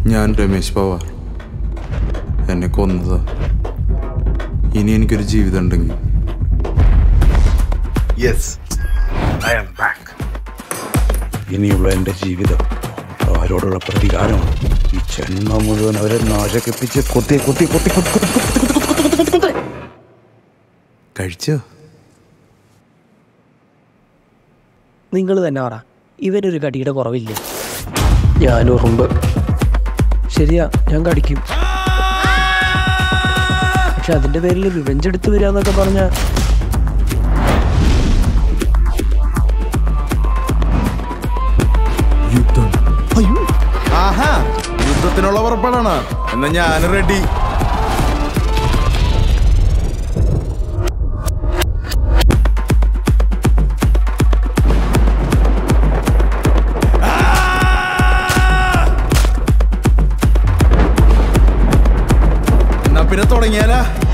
ഞാൻ രമേശ് പവാർ എന്നെ കൊന്നതാ ഇനി എനിക്കൊരു ജീവിതം ഉണ്ടെങ്കിൽ യെസ് ഐ ആം ബാക്ക് ഇനിയുള്ള എൻ്റെ ജീവിതം അവരോടുള്ള പ്രതികാരമാണ് ഈ ജന്മം മുഴുവൻ അവരെ നാശക്കിപ്പിച്ച് കൊത്തി കൊത്തി കൊത്തി കൊത്തി കൊത്തി കൊത്തി കൊത്തി കൊത്തി കൊത്തി കൊത്തി കൊത്തി കഴിച്ചോ നിങ്ങൾ തന്നെ പറ ഇവനൊരു കടിയുടെ കുറവില്ല ഞാൻ ഉറുമ്പ് ശരിയാ ഞാൻ കടിക്കും പക്ഷെ അതിന്റെ പേരിൽ റിവെഞ്ച് എടുത്ത് വരിക എന്നൊക്കെ പറഞ്ഞ യുദ്ധം ആഹാ യുദ്ധത്തിനുള്ള പുറപ്പെടാണ് എന്നാ ഞാൻ റെഡി എന്നാ പിന്നെ തുടങ്ങിയാലാ